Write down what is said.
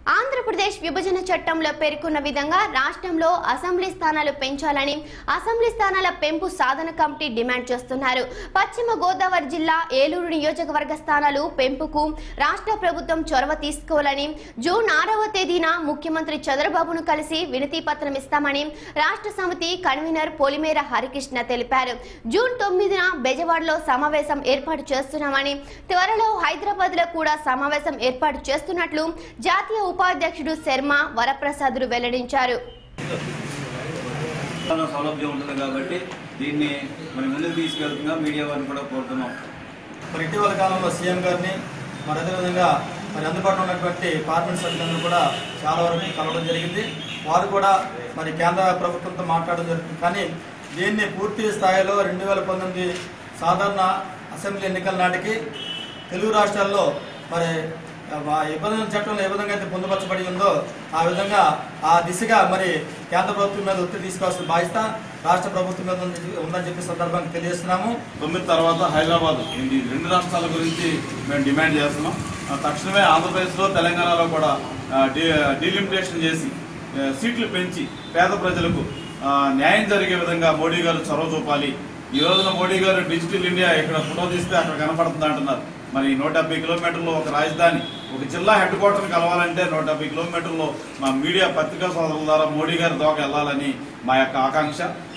ఆంధ్రప్రదేశ్ విభజన చట్టంలో పేర్కొన్న విధంగా రాష్ట్రంలో అసెంబ్లీ స్థానాలు పెంచాలని అసెంబ్లీ స్థానాల పెంపు సాధన కమిటీ డిమాండ్ చేస్తున్నారు పశ్చిమ గోదావరి జిల్లా ఏలూరు నియోజకవర్గ స్థానాలు పెంపుకు రాష్ట్ర ప్రభుత్వం చొరవ తీసుకోవాలని జూన్ ఆరవ తేదీన ముఖ్యమంత్రి చంద్రబాబును కలిసి వినతి పత్రం ఇస్తామని రాష్ట్ర సమితి కన్వీనర్ పొలిమేర హరికృష్ణ తెలిపారు జూన్ తొమ్మిదిన బెజవాడలో సమావేశం ఏర్పాటు చేస్తున్నామని త్వరలో హైదరాబాద్ లో కూడా సమావేశం ఏర్పాటు చేస్తున్నట్లు జాతీయ ఉపాధ్యక్షుడు శర్మ వరప్రసాదులు వెల్లడించారు చాలా సౌలభ్యం ఉంటుంది కాబట్టి దీన్ని మరి ముందుకు తీసుకెళ్తుందా మీడియా వారిని కూడా కోరుతున్నాం మరి ఇటీవల కాలంలో సీఎం గారిని మరి అదేవిధంగా మరి అందుబాటులో ఉన్నటువంటి పార్లమెంట్ సభ్యులందరూ కూడా చాలా వరకు కలవడం జరిగింది వారు కూడా మరి కేంద్ర ప్రభుత్వంతో మాట్లాడడం జరుగుతుంది కానీ దీన్ని పూర్తి స్థాయిలో రెండు వేల పంతొమ్మిది సాధారణ అసెంబ్లీ ఎన్నికల నాటికి తెలుగు రాష్ట్రాల్లో మరి ఆ విభజన చట్టంలో ఏ విధంగా అయితే పొందుపరచబడి ఉందో ఆ విధంగా ఆ దిశగా మరి కేంద్ర ప్రభుత్వం మీద ఒత్తిడి తీసుకోవాల్సిన బాధ్యత రాష్ట్ర ప్రభుత్వం మీద ఉంది- ఉందని చెప్పి సందర్భంగా తెలియజేస్తున్నాము తొమ్మిది తర్వాత హైదరాబాద్ ఇది రెండు రాష్ట్రాల గురించి మేము డిమాండ్ చేస్తున్నాం ఆ, తక్షణమే ఆంధ్రప్రదేశ్లో తెలంగాణలో కూడా ఆ, డి డిలిమిటేషన్ చేసి ఆ, సీట్లు పెంచి పేద ప్రజలకు ఆ, న్యాయం జరిగే విధంగా మోడీ గారు చొరవ చూపాలి ఈ రోజున మోడీ గారు డిజిటల్ ఇండియా ఇక్కడ ఫోటో తీస్తే అక్కడ కనపడుతుంది అంటున్నారు మరి నూట డెబ్బై కిలోమీటర్లు ఒక రాజధాని ఒక జిల్లా హెడ్ క్వార్టర్ని కలవాలంటే నూట డెబ్బై కిలోమీటర్లు మా మీడియా పత్రికా సోదరుల ద్వారా మోడీ గారి దోక వెళ్ళాలని మా యొక్క ఆకాంక్ష